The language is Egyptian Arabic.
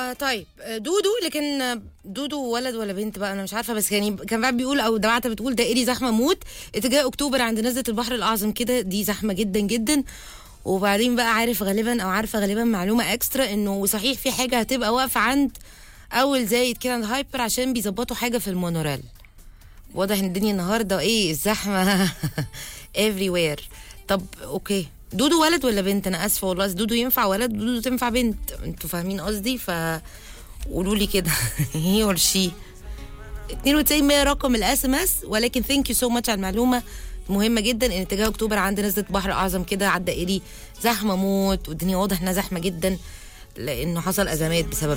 آه طيب آه، دودو لكن آه، دودو ولد ولا بنت بقى انا مش عارفه بس يعني كان بقى بيقول او دعوته بتقول دائري زحمه موت اتجاه اكتوبر عند نزله البحر الاعظم كده دي زحمه جدا جدا وبعدين بقى عارف غالبا او عارفه غالبا معلومه اكسترا انه صحيح في حاجه هتبقى واقفه عند اول زايد كده عند هايبر عشان بيظبطوا حاجه في المونوريل واضح ان الدنيا النهارده ايه الزحمه everywhere طب اوكي دودو ولد ولا بنت انا اسفه والله أصل دودو ينفع ولد ودودو تنفع بنت انتوا فاهمين قصدي ف قولوا لي كده هي اور شي 92 100 رقم الاس ام اس ولكن ثانك يو سو ماتش على المعلومه مهمه جدا ان اتجاه اكتوبر عند نزله بحر اعظم كده على الدائري زحمه موت والدنيا واضح انها زحمه جدا لانه حصل ازمات بسبب